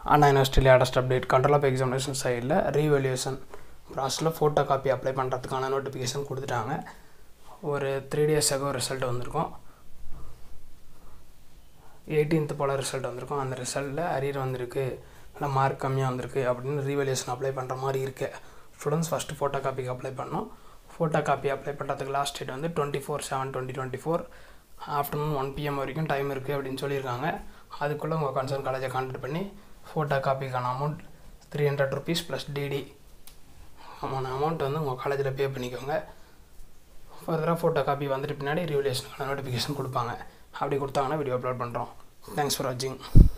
Anna university latest update control of examination சைடில் revaluation ப்ராசஸில் photo copy apply பண்ணுறதுக்கான notification கொடுத்துட்டாங்க ஒரு த்ரீ டேஸாக ரிசல்ட் வந்திருக்கும் எயிட்டீன்த் போல் ரிசல்ட் வந்திருக்கும் அந்த ரிசல்ட்டில் அரியர் வந்திருக்கு இல்லை மார்க் கம்மியாக வந்திருக்கு அப்படின்னு ரீவேல்யூஷன் அப்ளை பண்ணுற மாதிரி இருக்கு ஸ்டூடெண்ட்ஸ் ஃபஸ்ட்டு ஃபோட்டோ காப்பிக்கு அப்ளை பண்ணோம் ஃபோட்டோ காப்பி அப்ளை பண்ணுறதுக்கு லாஸ்ட் டேட் வந்து twenty four seven twenty twenty four afternoon one PM வரைக்கும் டைம் இருக்குது அப்படின்னு சொல்லியிருக்காங்க அதுக்குள்ளே உங்கள் கன்சர்ன் காலேஜை கான்டாக்ட் பண்ணி ஃபோட்டோ காப்பிக்கான amount three hundred rupees plus DD ஆமாம் அமௌண்ட் வந்து உங்கள் காலேஜில் பே பண்ணிக்கோங்க ஃபர்தராக ஃபோட்டோ காப்பி வந்துட்டு பின்னாடி ரிவலேஷனுக்கான நோட்டிஃபிகேஷன் கொடுப்பாங்க அப்படி கொடுத்தாங்கன்னா வீடியோ அப்லோட் பண்ணுறோம் தேங்க்ஸ் ஃபார் வாட்சிங்